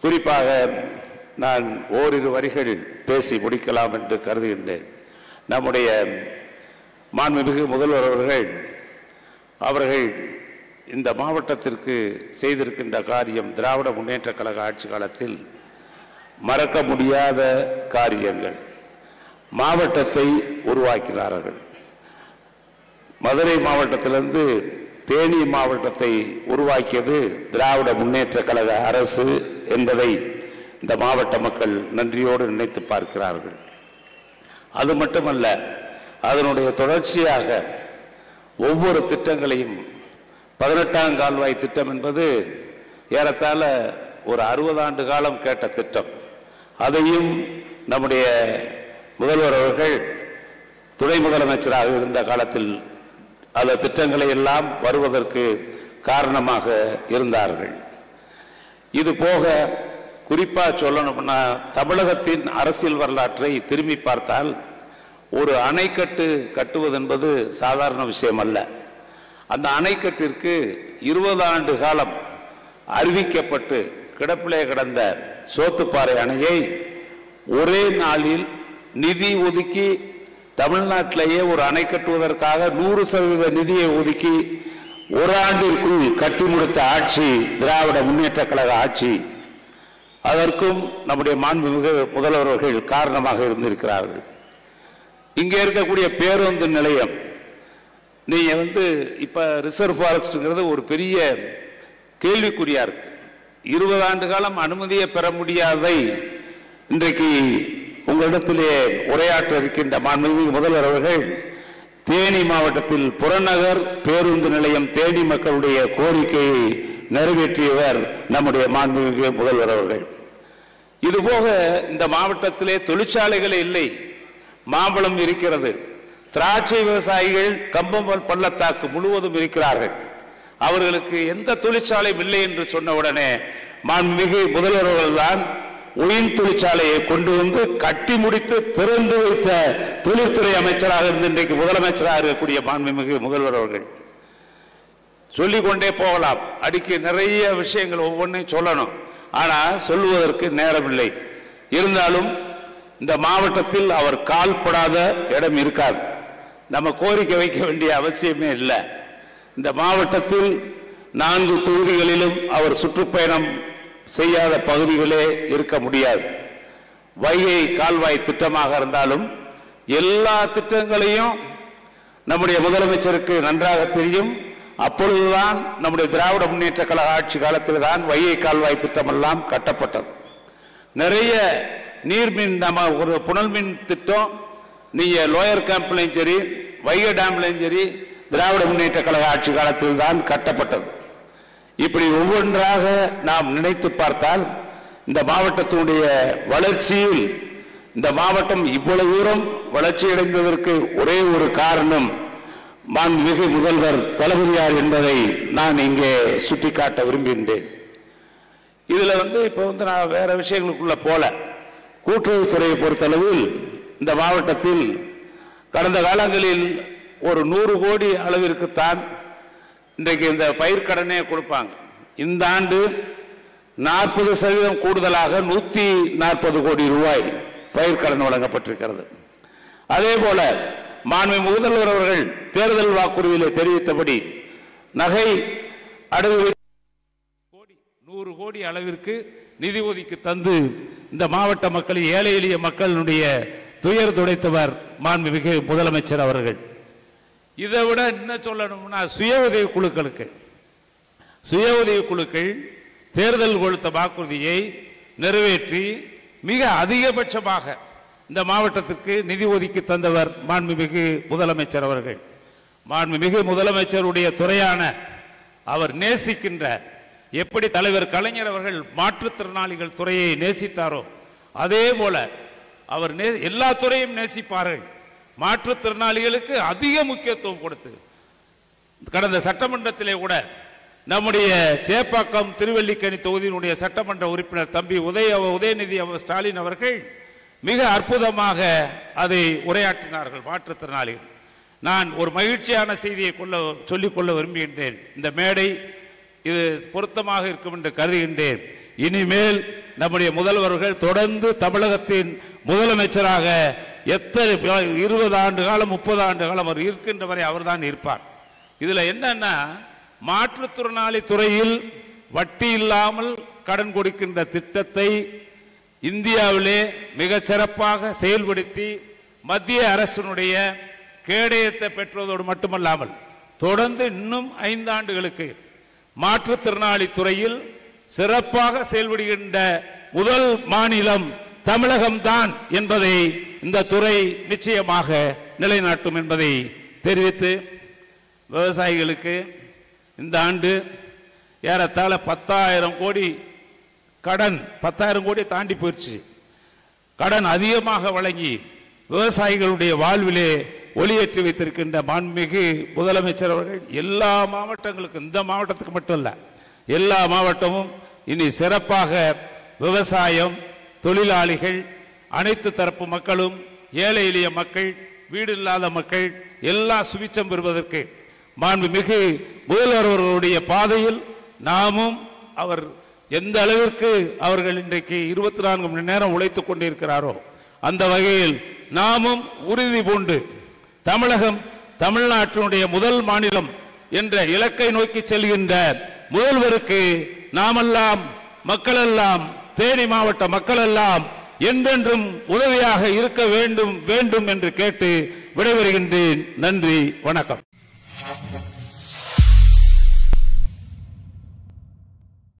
குறிப்பாக நான் ஓரிரு வரிகள் பேசி முடிக்கலாம் என்று கருதுகின்றேன் நம்முடைய மாண்புமிகு முதல்வர் அவர்கள் அவர்கள் இந்த மாவட்டத்திற்கு செய்திருக்கின்ற காரியம் திராவிட முன்னேற்ற கழக ஆட்சி காலத்தில் மறக்க முடியாத காரியங்கள் மாவட்டத்தை உருவாக்கினார்கள் மதுரை மாவட்டத்திலிருந்து தேனி மாவட்டத்தை உருவாக்கியது திராவிட முன்னேற்ற கழக அரசு என்பதை இந்த மாவட்ட மக்கள் நன்றியோடு நினைத்து பார்க்கிறார்கள் அது மட்டுமல்ல அதனுடைய தொடர்ச்சியாக ஒவ்வொரு திட்டங்களையும் பதினெட்டாம் கால்வாய் திட்டம் என்பது ஏறத்தாழ ஒரு அறுபது ஆண்டு காலம் கேட்ட திட்டம் அதையும் நம்முடைய முதல்வர் அவர்கள் துணை முதலமைச்சராக இருந்த காலத்தில் அந்த திட்டங்களை எல்லாம் வருவதற்கு காரணமாக இருந்தார்கள் இது போக குறிப்பா சொல்லணும்னா தமிழகத்தின் அரசியல் வரலாற்றை திரும்பி பார்த்தால் ஒரு அணைக்கட்டு கட்டுவது என்பது சாதாரண விஷயம் அல்ல அந்த அணைக்கட்டிற்கு இருபது ஆண்டு காலம் அறிவிக்கப்பட்டு கிடப்பிலே கிடந்த சோத்துப்பாறை அணையை ஒரே நாளில் நிதி ஒதுக்கி தமிழ்நாட்டிலேயே ஒரு அணை கட்டுவதற்காக நூறு சதவீத நிதியை ஒதுக்கி ஒரு ஆண்டிற்குள் கட்டி முடித்த ஆட்சி திராவிட முன்னேற்ற கழக ஆட்சி அதற்கும் நம்முடைய மாண்புமிகு முதல்வர்கள் காரணமாக இருந்திருக்கிறார்கள் இங்கே இருக்கக்கூடிய பேருந்து நிலையம் நீங்க வந்து இப்ப ரிசர்வ் ஃபாரஸ்ட்ங்கிறது ஒரு பெரிய கேள்விக்குறியா இருக்கு இருபது ஆண்டு காலம் அனுமதியை பெற முடியாதை இன்றைக்கு உங்களிடத்திலே உரையாற்ற இருக்கின்ற மாண்புமிகு முதல்வர் அவர்கள் தேனி மாவட்டத்தில் புறநகர் பேருந்து நிலையம் தேனி மக்களுடைய கோரிக்கையை நிறைவேற்றியவர் நம்முடைய மாண்புமிகு முதல்வர் அவர்கள் இதுபோக இந்த மாவட்டத்திலே தொழிற்சாலைகளே இல்லை மாம்பழம் இருக்கிறது திராட்சை விவசாயிகள் கம்பம் பள்ளத்தாக்கு முழுவதும் இருக்கிறார்கள் அவர்களுக்கு எந்த தொழிற்சாலையும் இல்லை என்று சொன்ன உடனே மாண்புமிகு முதல்வர் அவர்கள்தான் ஒயின் தொழிற்சாலையை கொண்டு வந்து கட்டி முடித்து திறந்து வைத்த தொழில்துறை அமைச்சராக இருந்து இன்றைக்கு முதலமைச்சராக இருக்கக்கூடிய மாண்புமிகு முதல்வர் அவர்கள் சொல்லிக்கொண்டே போகலாம் அடிக்க நிறைய விஷயங்கள் ஒவ்வொன்றையும் சொல்லணும் ஆனா சொல்லுவதற்கு நேரமில்லை இருந்தாலும் இந்த மாவட்டத்தில் அவர் கால்படாத இடம் இருக்காது நம்ம கோரிக்கை வைக்க வேண்டிய அவசியமே இல்லை இந்த மாவட்டத்தில் நான்கு தொகுதிகளிலும் அவர் சுற்றுப்பயணம் செய்யாத பகுதிகளே இருக்க முடியாது வைகை கால்வாய் திட்டமாக இருந்தாலும் எல்லா திட்டங்களையும் நம்முடைய முதலமைச்சருக்கு நன்றாக தெரியும் அப்பொழுதுதான் நம்முடைய திராவிட முன்னேற்ற கழக ஆட்சி காலத்தில் தான் வைகை கால்வாய் திட்டம் எல்லாம் கட்டப்பட்டது நிறைய நீர்மின் நம்ம ஒரு புனல் மின் திட்டம் நீங்க லோயர் கேம்ப்லையும் சரி வைகை டேம்லையும் சரி திராவிட முன்னேற்ற கழக ஆட்சி காலத்தில் தான் கட்டப்பட்டது இப்படி ஒவ்வொன்றாக நாம் நினைத்து பார்த்தால் இந்த மாவட்டத்தினுடைய வளர்ச்சியில் இந்த மாவட்டம் இவ்வளவு தூரம் வளர்ச்சி அடைந்ததற்கு ஒரே ஒரு காரணம் மாண்புமிகு முதல்வர் தளபதியார் என்பதை நான் இங்கே சுட்டிக்காட்ட விரும்புகின்றேன் இதுல வந்து இப்போ வந்து நான் வேற விஷயங்களுக்குள்ள போல கூட்டுறவுத்துறையை பொறுத்தளவில் இந்த மாவட்டத்தில் கடந்த காலங்களில் ஒரு நூறு கோடி அளவிற்குத்தான் இன்றைக்கு இந்த பயிர்க்கடனே கொடுப்பாங்க இந்த ஆண்டு நாற்பது சதவீதம் கூடுதலாக நூத்தி நாற்பது கோடி ரூபாய் பயிர்க்கடன் வழங்கப்பட்டிருக்கிறது அதே போல மாண்பு முதல்வர் அவர்கள் தேர்தல் வாக்குறுதியிலே தெரிவித்தபடி நகை அடகு வைப்பு கோடி நூறு கோடி அளவிற்கு நிதி ஒதுக்கி தந்து இந்த மாவட்ட மக்கள் ஏழை எளிய மக்களுடைய துயர் துடைத்தவர் மாண்புமிகு முதலமைச்சர் அவர்கள் இதை விட என்ன சொல்லணும்னா சுய உதவி குழுக்களுக்கு சுய உதவி குழுக்கள் தேர்தல் கொடுத்த வாக்குறுதியை நிறைவேற்றி மிக அதிகபட்சமாக இந்த மாவட்டத்திற்கு நிதி ஒதுக்கி தந்தவர் மாண்புமிகு முதலமைச்சர் அவர்கள் மாண்புமிகு முதலமைச்சருடைய துறையான அவர் நேசிக்கின்ற எப்படி தலைவர் கலைஞர் அவர்கள் மாற்றுத்திறனாளிகள் துறையை நேசித்தாரோ அதே போல அவர் நே- எல்லா துறையும் நேசிப்பார்கள் மாற்றுத்திறனாளிகளுக்கு அதிக முக்கியத்துவம் கொடுத்து கடந்த சட்டமன்றத்திலே கூட நம்முடைய சேப்பாக்கம் திருவல்லிக்கணி தொகுதியினுடைய சட்டமன்ற உறுப்பினர் தம்பி உதய உதயநிதி அவர் ஸ்டாலின் அவர்கள் மிக அற்புதமாக அதை உரையாற்றினார்கள் மாற்றுத்திறனாளிகள் நான் ஒரு மகிழ்ச்சியான செய்தியை கொள்ள சொல்லிக்கொள்ள விரும்புகின்றேன் இந்த மேடை இது பொருத்தமாக இருக்கும் என்று கருதுகின்றேன் இனிமேல் நம்முடைய முதல்வர்கள் தொடர்ந்து தமிழகத்தின் முதலமைச்சராக எத்தனை இருபது ஆண்டு காலம் முப்பது ஆண்டு காலம் அவர் இருக்கின்ற வரை அவர்தான் இருப்பார் இதுல என்னன்னா மாற்றுத்திறனாளி துறையில் வட்டி இல்லாமல் கடன் கொடுக்கின்ற திட்டத்தை இந்தியாவிலே மிகச் சிறப்பாக செயல்படுத்தி மத்திய அரசினுடைய கேடயத்தை பெற்றதோடு மட்டுமல்லாமல் தொடர்ந்து இன்னும் ஐந்தாண்டுகளுக்கு மாற்றுத்திறனாளி துறையில் சிறப்பாக செயல்படுகின்ற முதல் மாநிலம் தமிழகம்தான் என்பதை இந்த துறை நிச்சயமாக நிலைநாட்டும் என்பதை தெரிவித்து விவசாயிகளுக்கு இந்த ஆண்டு ஏறத்தாழ பத்தாயிரம் கோடி கடன் பத்தாயிரம் கோடி தாண்டி போயிடுச்சு கடன் அதிகமாக வழங்கி விவசாயிகளுடைய வாழ்விலே ஒளியேற்றி வைத்திருக்கின்ற மாண்புமிகு முதலமைச்சர் அவர்கள் எல்லா மாவட்டங்களுக்கும் இந்த மாவட்டத்துக்கு மட்டும் இல்ல எல்லா மாவட்டமும் இனி சிறப்பாக விவசாயம் தொழிலாளிகள் அனைத்து தரப்பு மக்களும் ஏழை எளிய மக்கள் வீடு இல்லாத மக்கள் எல்லா சுபிச்சம் பெறுவதற்கு மாண்புமிகு முதல்வர் அவர்களுடைய பாதையில் நாமும் அவர் எந்த அளவிற்கு அவர்கள் இன்றைக்கு இருபத்தி நான்கு மணி நேரம் உழைத்துக் கொண்டிருக்கிறாரோ அந்த வகையில் நாமும் உறுதி பூண்டு தமிழகம் தமிழ்நாட்டினுடைய முதல் மாநிலம் என்ற இலக்கை நோக்கி செல்கின்ற முதல்வருக்கு நாமெல்லாம் மக்களெல்லாம் தேனி மாவட்ட மக்களெல்லாம் என்றென்றும் உதவியாக இருக்க வேண்டும் வேண்டும் என்று கேட்டு விடைபெறுகின்றேன் நன்றி வணக்கம்